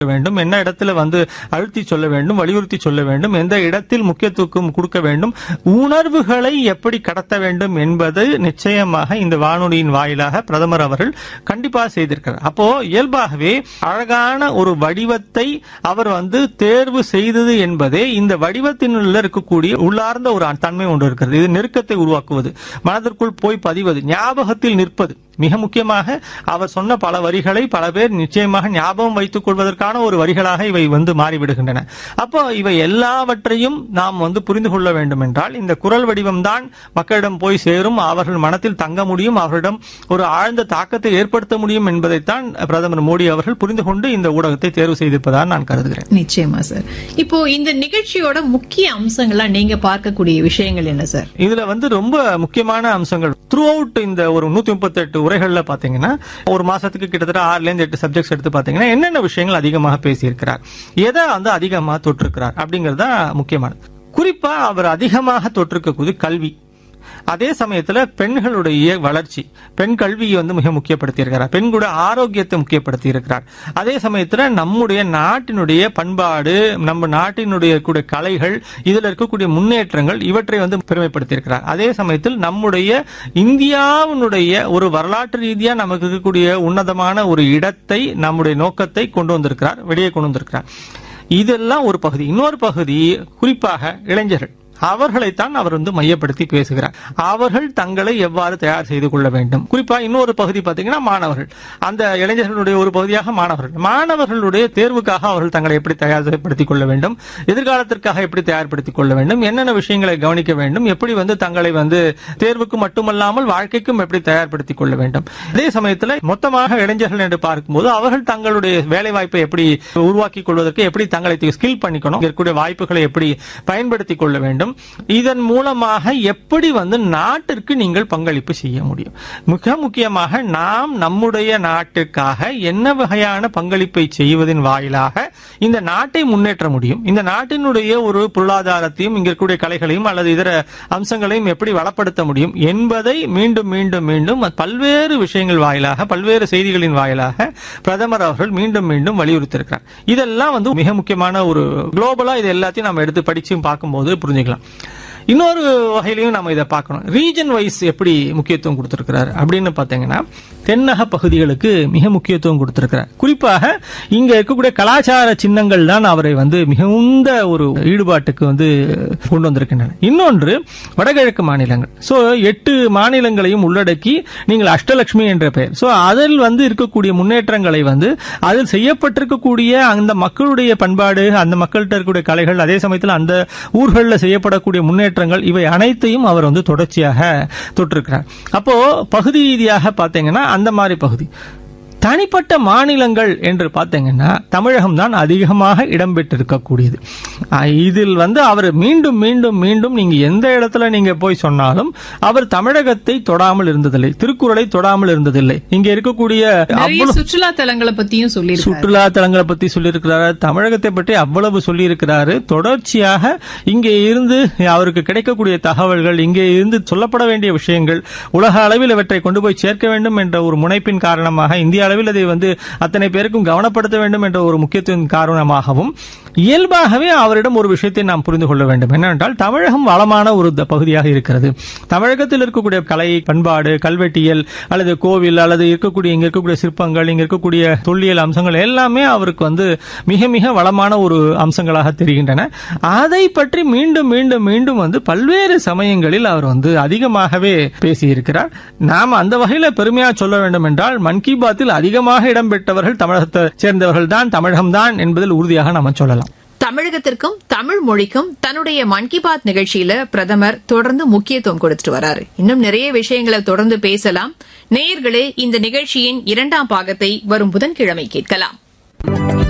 வேண்டும் என்ன இடத்துல வந்து அழுத்தி சொல்ல வேண்டும் வலியுறுத்தி சொல்ல வேண்டும் எந்த இடத்தில் முக்கியத்துவம் கொடுக்க வேண்டும் உணர்வுகளை எப்படி கடத்த வேண்டும் என்பது நிச்சயமாக இந்த வானொலியின் வாயிலாக பிரதமர் அவர்கள் கண்டிப்பாக செய்திருக்கிறார் அப்போ இயல்பாகவே அழகான ஒரு வடிவத்தை அவர் வந்து தேர்வு செய்தது என்பதே இந்த வடிவத்தினுள்ள இருக்கக்கூடிய உள்ளார்ந்த ஒரு தன்மை ஒன்று இருக்கிறது இது நெருக்கத்தை உருவாக்குவது மனதிற்குள் போய் பதிவது ஞாபகத்தில் நிற்பது மிக முக்கியமாக அவர் சொன்ன பல வரிகளை பல பேர் நிச்சயமாக ஞாபகம் வைத்துக் கொள்வதற்கான ஒரு வரிகளாக இவை வந்து மாறிவிடுகின்றன அப்போ இவை எல்லாவற்றையும் நாம் வந்து புரிந்து கொள்ள வேண்டும் என்றால் இந்த குரல் வடிவம்தான் மக்களிடம் போய் சேரும் அவர்கள் மனத்தில் தங்க முடியும் அவர்களிடம் ஒரு ஆழ்ந்த தாக்கத்தை ஏற்படுத்த முடியும் என்பதைத்தான் பிரதமர் மோடி அவர்கள் புரிந்து கொண்டு இந்த ஊடகத்தை தேர்வு செய்திருப்பதாக நான் கருதுகிறேன் நிச்சயமா சார் இப்போ இந்த நிகழ்ச்சியோட முக்கிய அம்சங்களா நீங்க பார்க்கக்கூடிய விஷயங்கள் என்ன சார் இதுல வந்து ரொம்ப முக்கியமான அம்சங்கள் த்ரூ அவுட் இந்த ஒரு நூத்தி முப்பத்தி எட்டு உரைகள்ல பாத்தீங்கன்னா ஒரு மாசத்துக்கு கிட்டத்தட்ட ஆறுல இருந்து எட்டு சப்ஜெக்ட்ஸ் எடுத்து பாத்தீங்கன்னா என்னென்ன விஷயங்கள் அதிகமாக பேசியிருக்கிறார் எதை வந்து அதிகமாக தொற்றிருக்கிறார் அப்படிங்கறது தான் முக்கியமானது குறிப்பா அவர் அதிகமாக தொற்றிருக்கக்கூடிய கல்வி அதே சமயத்துல பெண்களுடைய வளர்ச்சி பெண் கல்வியை வந்து மிக முக்கியப்படுத்தி இருக்கிறார் பெண்களுடைய ஆரோக்கியத்தை முக்கியப்படுத்தி இருக்கிறார் அதே சமயத்துல நம்முடைய நாட்டினுடைய பண்பாடு நம்ம நாட்டினுடைய கூடிய கலைகள் இதுல இருக்கக்கூடிய முன்னேற்றங்கள் இவற்றை வந்து பெருமைப்படுத்தி இருக்கிறார் அதே சமயத்தில் நம்முடைய இந்தியாவினுடைய ஒரு வரலாற்று ரீதியா நமக்கு இருக்கக்கூடிய உன்னதமான ஒரு இடத்தை நம்முடைய நோக்கத்தை கொண்டு வந்திருக்கிறார் வெளியே கொண்டு வந்திருக்கிறார் இதெல்லாம் ஒரு பகுதி இன்னொரு பகுதி குறிப்பாக இளைஞர்கள் அவர்களைத்தான் அவர் வந்து மையப்படுத்தி பேசுகிறார் அவர்கள் தங்களை எவ்வாறு தயார் செய்து கொள்ள வேண்டும் குறிப்பா இன்னொரு பகுதி பாத்தீங்கன்னா மாணவர்கள் அந்த இளைஞர்களுடைய ஒரு பகுதியாக மாணவர்கள் மாணவர்களுடைய தேர்வுக்காக அவர்கள் தங்களை எப்படி தயார்படுத்திக் கொள்ள வேண்டும் எதிர்காலத்திற்காக எப்படி தயார்படுத்திக் கொள்ள வேண்டும் என்னென்ன விஷயங்களை கவனிக்க வேண்டும் எப்படி வந்து தங்களை வந்து தேர்வுக்கு மட்டுமல்லாமல் வாழ்க்கைக்கும் எப்படி தயார்படுத்திக் கொள்ள வேண்டும் அதே சமயத்தில் மொத்தமாக இளைஞர்கள் என்று பார்க்கும்போது அவர்கள் தங்களுடைய வேலை வாய்ப்பை எப்படி உருவாக்கிக் கொள்வதற்கு எப்படி தங்களை ஸ்கில் பண்ணிக்கணும் இருக்கக்கூடிய வாய்ப்புகளை எப்படி பயன்படுத்திக் கொள்ள வேண்டும் இதன் மூலமாக எப்படி வந்து நாட்டிற்கு நீங்கள் பங்களிப்பு செய்ய முடியும் மிக முக்கியமாக நாம் நம்முடைய நாட்டிற்காக என்ன வகையான பங்களிப்பை செய்வதன் வாயிலாக இந்த நாட்டை முன்னேற்ற முடியும் இந்த நாட்டினுடைய ஒரு பொருளாதாரத்தையும் இங்க இருக்கக்கூடிய கலைகளையும் அல்லது இதர அம்சங்களையும் எப்படி வளப்படுத்த முடியும் என்பதை மீண்டும் மீண்டும் மீண்டும் பல்வேறு விஷயங்கள் வாயிலாக பல்வேறு செய்திகளின் வாயிலாக பிரதமர் அவர்கள் மீண்டும் மீண்டும் வலியுறுத்தியிருக்கிறார் இதெல்லாம் வந்து மிக முக்கியமான ஒரு குளோபலா இது எல்லாத்தையும் நம்ம எடுத்து படிச்சும் பார்க்கும்போது புரிஞ்சுக்கலாம் இன்னொரு வகையிலையும் நம்ம இதை பார்க்கணும் ரீஜன் வைஸ் எப்படி முக்கியத்துவம் கொடுத்திருக்கிறார் அப்படின்னு பார்த்தீங்கன்னா தென்னக பகுதிகளுக்கு மிக முக்கியத்துவம் கொடுத்திருக்கிறார் குறிப்பாக இங்க இருக்கக்கூடிய கலாச்சார சின்னங்கள் தான் அவரை வந்து மிகுந்த ஒரு ஈடுபாட்டுக்கு வந்து கொண்டு வந்திருக்கின்றன இன்னொன்று வடகிழக்கு மாநிலங்கள் சோ எட்டு மாநிலங்களையும் உள்ளடக்கி நீங்கள் அஷ்டலட்சுமி என்ற பெயர் சோ அதில் வந்து இருக்கக்கூடிய முன்னேற்றங்களை வந்து அதில் செய்யப்பட்டிருக்கக்கூடிய அந்த மக்களுடைய பண்பாடு அந்த மக்கள்கிட்ட இருக்கக்கூடிய கலைகள் அதே சமயத்தில் அந்த ஊர்களில் செய்யப்படக்கூடிய முன்னேற்றங்கள் இவை அனைத்தையும் அவர் வந்து தொடர்ச்சியாக தொட்டிருக்கிறார் அப்போ பகுதி ரீதியாக பார்த்தீங்கன்னா அந்த மாதிரி பகுதி தனிப்பட்ட மாநிலங்கள் என்று பார்த்தீங்கன்னா தமிழகம் தான் அதிகமாக இடம்பெற்றிருக்கக்கூடியது அஹ் இதில் வந்து அவர் மீண்டும் மீண்டும் மீண்டும் நீங்க எந்த இடத்துல நீங்க போய் சொன்னாலும் அவர் தமிழகத்தை தொடாமல் இருந்ததில்லை திருக்குறளை தொடாமல் இருந்ததில்லை இங்க இருக்கக்கூடிய நிறைய அவ்வளவு சுற்றுலா தலங்களை பத்தியும் சொல்லியிருக்காரு சுற்றுலா தலங்களை பத்தி சொல்லியிருக்கிறாரு தமிழகத்தை பற்றி அவ்வளவு சொல்லியிருக்கிறாரு தொடர்ச்சியாக இங்கே இருந்து அவருக்கு கிடைக்கக்கூடிய தகவல்கள் இங்கே இருந்து சொல்லப்பட வேண்டிய விஷயங்கள் உலக அளவில் இவற்றை கொண்டு போய் சேர்க்க வேண்டும் என்ற ஒரு முனைப்பின் காரணமாக இந்திய அளவில் அதை வந்து அத்தனை பேருக்கும் கவனப்படுத்த வேண்டும் என்ற ஒரு முக்கியத்துவம் காரணமாகவும் இயல்பாகவே அவரிடம் ஒரு விஷயத்தை நாம் புரிந்து கொள்ள வேண்டும் என்னவென்றால் தமிழகம் வளமான ஒரு த- பகுதியாக இருக்கிறது தமிழகத்தில் இருக்கக்கூடிய கலை பண்பாடு கல்வெட்டியல் அல்லது கோவில் அல்லது இருக்கக்கூடிய இங்க இருக்கக்கூடிய சிற்பங்கள் இங்க இருக்கக்கூடிய தொல்லியல் அம்சங்கள் எல்லாமே அவருக்கு வந்து மிக மிக வளமான ஒரு அம்சங்களாக தெரிகின்றன அதை பற்றி மீண்டும் மீண்டும் மீண்டும் வந்து பல்வேறு சமயங்களில் அவர் வந்து அதிகமாகவே பேசியிருக்கிறார் நாம் அந்த வகையில பெருமையா சொல்ல வேண்டும் என்றால் மன் கி பாத்தில் அதிகமாக இடம்பெற்றவர்கள் தமிழகத்தை சேர்ந்தவர்கள் தான் தமிழகம்தான் என்பதில் உறுதியாக நாம் சொல்லலாம் தமிழகத்திற்கும் தமிழ் மொழிக்கும் தன்னுடைய மன் கி பாத் நிகழ்ச்சியில பிரதமர் தொடர்ந்து முக்கியத்துவம் கொடுத்துட்டு வராரு இன்னும் நிறைய விஷயங்களை தொடர்ந்து பேசலாம் நேயர்களே இந்த நிகழ்ச்சியின் இரண்டாம் பாகத்தை வரும் புதன்கிழமை கேட்கலாம்